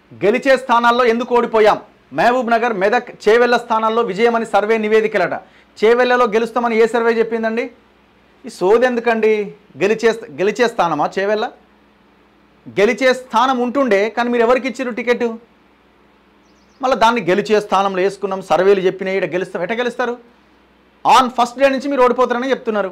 గెలిచే స్థానాల్లో ఎందుకు ఓడిపోయాం మహబూబ్ నగర్ మెదక్ చేవెళ్ల స్థానాల్లో విజయమని సర్వే నివేదికలట చేవెళ్లలో గెలుస్తామని ఏ సర్వే చెప్పిందండి ఈ సోది ఎందుకండి గెలిచే గెలిచే స్థానమా చేవెళ్ళ గెలిచే స్థానం ఉంటుండే కానీ మీరు ఎవరికి ఇచ్చారు టికెట్ మళ్ళీ దాన్ని గెలిచే స్థానంలో వేసుకున్నాం సర్వేలు చెప్పినాయి ఇక్కడ గెలుస్తాం ఎట్ట గెలుస్తారు ఆన్ ఫస్ట్ డే నుంచి మీరు ఓడిపోతారని చెప్తున్నారు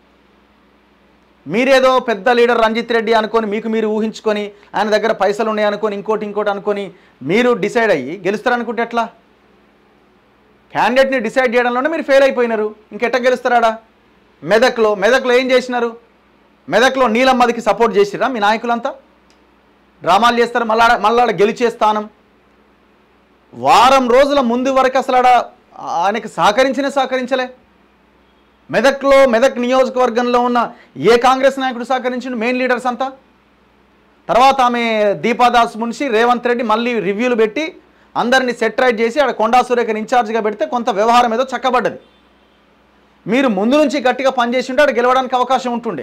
మీరేదో పెద్ద లీడర్ రంజిత్ రెడ్డి అనుకొని మీకు మీరు ఊహించుకొని ఆయన దగ్గర పైసలు ఉన్నాయి అనుకొని ఇంకోటి ఇంకోటి అనుకొని మీరు డిసైడ్ అయ్యి గెలుస్తారనుకుంటే ఎట్లా క్యాండిడేట్ని డిసైడ్ చేయడంలోనే మీరు ఫెయిల్ అయిపోయినారు ఇంకెట్ట గెలుస్తారాడా మెదక్లో మెదక్లో ఏం చేసినారు మెదక్లో నీలమ్మదికి సపోర్ట్ చేసిరా మీ నాయకులంతా డ్రామాలు చేస్తారు మళ్ళా మళ్ళా ఆడ గెలిచే స్థానం వారం రోజుల ముందు వరకు అసలు ఆడ ఆయనకి సహకరించినే సహకరించలే మెదక్లో మెదక్ నియోజకవర్గంలో ఉన్న ఏ కాంగ్రెస్ నాయకుడు సహకరించిండు మెయిన్ లీడర్స్ అంతా తర్వాత ఆమె దీపాదాస్ మున్షి రేవంత్ రెడ్డి మళ్ళీ రివ్యూలు పెట్టి అందరిని సెట్ రైట్ చేసి ఆడ కొండా సురేఖని ఇన్ఛార్జ్గా పెడితే కొంత వ్యవహారం ఏదో చక్కబడ్డది మీరు ముందు నుంచి గట్టిగా పనిచేసి ఉంటే ఆడ గెలవడానికి అవకాశం ఉంటుండే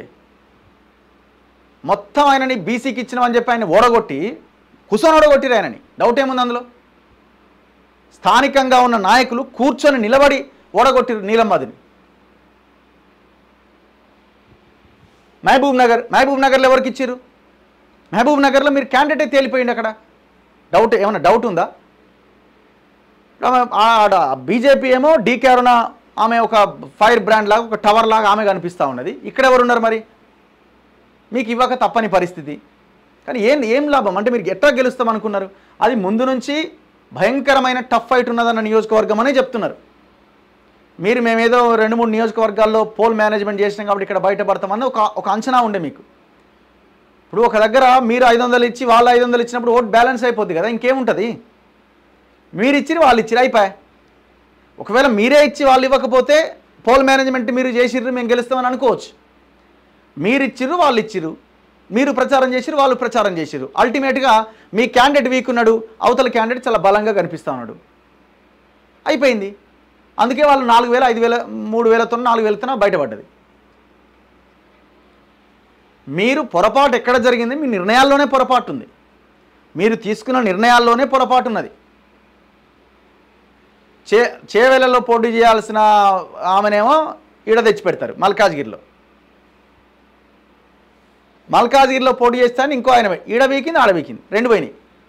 మొత్తం ఆయనని బీసీకి ఇచ్చినామని చెప్పి ఆయన ఓడగొట్టి కుసోని ఓడగొట్టిరు ఆయనని డౌట్ ఏముంది అందులో స్థానికంగా ఉన్న నాయకులు కూర్చొని నిలబడి ఓడగొట్టిరు నీలమ్మదిని మహబూబ్ నగర్ మహబూబ్ నగర్లో ఎవరికి ఇచ్చారు మహబూబ్ నగర్లో మీరు క్యాండిడేట్ తేలిపోయింది అక్కడ డౌట్ ఏమైనా డౌట్ ఉందా ఆడ బీజేపీ ఏమో డీకే అరుణ ఆమె ఒక ఫైర్ బ్రాండ్ లాగా ఒక టవర్ లాగా ఆమె కనిపిస్తూ ఉన్నది ఇక్కడ ఎవరు ఉన్నారు మరి మీకు ఇవ్వక తప్పని పరిస్థితి కానీ ఏం ఏం లాభం అంటే మీరు ఎట్లా గెలుస్తాం అనుకున్నారు అది ముందు నుంచి భయంకరమైన టఫ్ ఫైట్ ఉన్నదన్న నియోజకవర్గం అనే చెప్తున్నారు మీరు మేమేదో రెండు మూడు నియోజకవర్గాల్లో పోల్ మేనేజ్మెంట్ చేసినాం కాబట్టి ఇక్కడ బయటపడతామని ఒక ఒక అంచనా ఉండే మీకు ఇప్పుడు ఒక దగ్గర మీరు ఐదు వందలు ఇచ్చి వాళ్ళు ఐదు వందలు ఇచ్చినప్పుడు ఓట్ బ్యాలెన్స్ అయిపోద్ది కదా ఇంకేముంటుంది మీరు ఇచ్చిరు వాళ్ళు ఇచ్చిరు అయిపోయా ఒకవేళ మీరే ఇచ్చి వాళ్ళు ఇవ్వకపోతే పోల్ మేనేజ్మెంట్ మీరు చేసిర్రు మేము గెలుస్తామని అనుకోవచ్చు మీరు ఇచ్చిర్రు వాళ్ళు ఇచ్చిర్రు మీరు ప్రచారం చేసిరు వాళ్ళు ప్రచారం చేసిరు అల్టిమేట్గా మీ క్యాండిడేట్ వీక్ ఉన్నాడు అవతల క్యాండిడేట్ చాలా బలంగా కనిపిస్తూ ఉన్నాడు అయిపోయింది అందుకే వాళ్ళు నాలుగు వేల ఐదు వేల మూడు వేలతో నాలుగు వేలతో బయటపడ్డది మీరు పొరపాటు ఎక్కడ జరిగింది మీ నిర్ణయాల్లోనే పొరపాటు ఉంది మీరు తీసుకున్న నిర్ణయాల్లోనే పొరపాటు ఉన్నది చే చేవేలలో పోటీ చేయాల్సిన ఆమెనేమో ఈడ తెచ్చి పెడతారు మల్కాజ్గిరిలో మల్కాజ్గిరిలో పోటీ చేస్తాను ఇంకో ఆయన పోయి- ఈడ వీకింది ఆడ వీకింది రెండు పోయినాయి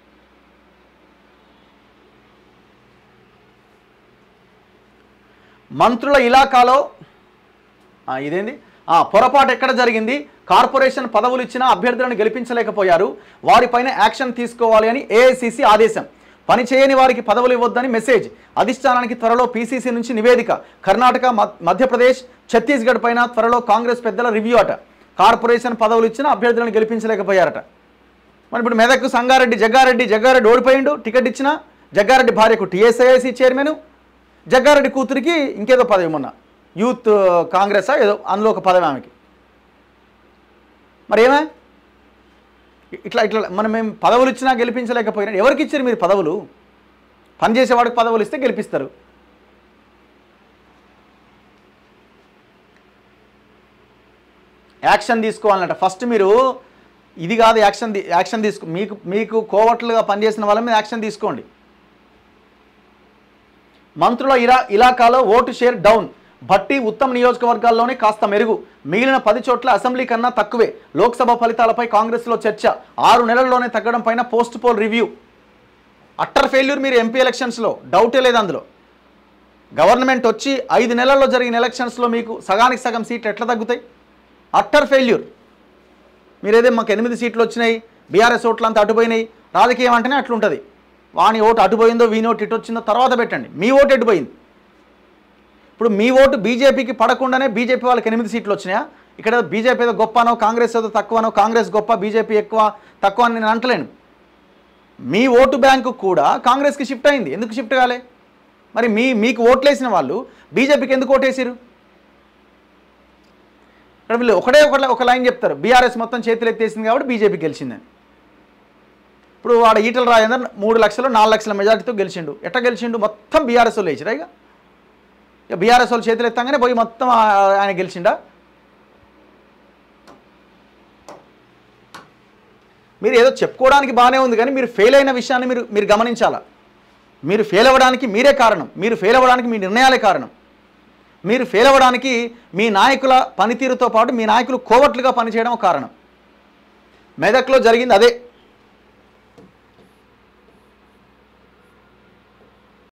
మంత్రుల ఇలాకాలో ఆ, ఇదేంది ఆ, పొరపాటు ఎక్కడ జరిగింది కార్పొరేషన్ పదవులు ఇచ్చిన అభ్యర్థులను గెలిపించలేకపోయారు వారిపైన యాక్షన్ తీసుకోవాలి అని ఏఐసిసి ఆదేశం పని చేయని వారికి పదవులు ఇవ్వొద్దని మెసేజ్ అధిష్టానానికి త్వరలో పీసీసీ నుంచి నివేదిక కర్ణాటక మధ్- మధ్యప్రదేశ్ ఛత్తీస్గఢ్ పైన త్వరలో కాంగ్రెస్ పెద్దల రివ్యూ అట కార్పొరేషన్ పదవులు ఇచ్చిన అభ్యర్థులను గెలిపించలేకపోయారట మరి ఇప్పుడు మెదక్ సంగారెడ్డి జగ్గారెడ్డి జగ్గారెడ్డి ఓడిపోయిండు టికెట్ ఇచ్చిన జగ్గారెడ్డి భార్యకు టీఎస్ఐఐసి చైర్మన్ జగ్గారెడ్డి కూతురికి ఇంకేదో పదవి మొన్న యూత్ కాంగ్రెసా ఏదో అందులో ఒక పదవి ఆమెకి మరి ఏమే ఇట్లా ఇట్లా మనం మేము పదవులు ఇచ్చినా గెలిపించలేకపోయినా ఎవరికి ఇచ్చారు మీరు పదవులు పనిచేసేవాడికి పదవులు ఇస్తే గెలిపిస్తారు యాక్షన్ తీసుకోవాలంట ఫస్ట్ మీరు ఇది కాదు యాక్షన్ తీ- యాక్షన్ తీసుకో మీకు మీకు కోవట్లుగా పనిచేసిన వాళ్ళ మీద యాక్షన్ తీసుకోండి మంత్రుల ఇరా ఇలాకాలో ఓటు షేర్ డౌన్ భట్టి ఉత్తమ నియోజకవర్గాల్లోనే కాస్త మెరుగు మిగిలిన పది చోట్ల అసెంబ్లీ కన్నా తక్కువే లోక్సభ ఫలితాలపై కాంగ్రెస్లో చర్చ ఆరు నెలల్లోనే తగ్గడం పైన post poll review utter failure మీరు ఎంపీ ఎలక్షన్స్లో డౌటే లేదు అందులో గవర్నమెంట్ వచ్చి ఐదు నెలల్లో జరిగిన ఎలక్షన్స్లో మీకు సగానికి సగం సీట్లు ఎట్లా తగ్గుతాయి అట్టర్ ఫెయిల్యూర్ మీరేదే మాకు ఎనిమిది సీట్లు వచ్చినాయి బీఆర్ఎస్ ఓట్లు అంతా అటుపోయినాయి రాజకీయం అంటేనే అట్లుంటుంది వాని ఓటు అటుపోయిందో వీని ఓటు ఇటు వచ్చిందో తర్వాత పెట్టండి మీ ఓటు ఎటుపోయింది ఇప్పుడు మీ ఓటు బీజేపీకి పడకుండానే బీజేపీ వాళ్ళకి ఎనిమిది సీట్లు వచ్చినాయా ఇక్కడ బీజేపీ ఏదో గొప్పనో కాంగ్రెస్ ఏదో తక్కువనో కాంగ్రెస్ గొప్ప బీజేపీ ఎక్కువ తక్కువ అని నేను అంటలేను మీ ఓటు బ్యాంకు కూడా కాంగ్రెస్కి షిఫ్ట్ అయింది ఎందుకు షిఫ్ట్ కాలే మరి మీ మీకు ఓట్లేసిన వాళ్ళు బీజేపీకి ఎందుకు ఓటేసారు ఇక్కడ వీళ్ళు ఒకటే ఒక ఒక లైన్ చెప్తారు బీఆర్ఎస్ మొత్తం చేతులు ఎత్తేసింది కాబట్టి బీజేపీ గెలిచిందని ఇప్పుడు వాడు ఈటల రాజేందర్ మూడు లక్షలు నాలుగు లక్షల మెజార్టీతో గెలిచిండు ఎట్లా గెలిచిండు మొత్తం బీఆర్ఎస్ వాళ్ళు వేసిరా ఇక ఇక బీఆర్ఎస్ వాళ్ళు చేతులు ఎత్తంగానే పోయి మొత్తం ఆ- ఆయన గెలిచిండా మీరు ఏదో చెప్పుకోవడానికి బాగానే ఉంది కానీ మీరు ఫెయిల్ అయిన విషయాన్ని మీరు మీరు గమనించాలా మీరు ఫెయిల్ అవ్వడానికి మీరే కారణం మీరు ఫెయిల్ అవ్వడానికి మీ నిర్ణయాలే కారణం మీరు ఫెయిల్ అవ్వడానికి మీ నాయకుల పనితీరుతో పాటు మీ నాయకులు కోవట్లుగా పనిచేయడం ఒక కారణం మెదక్లో జరిగింది అదే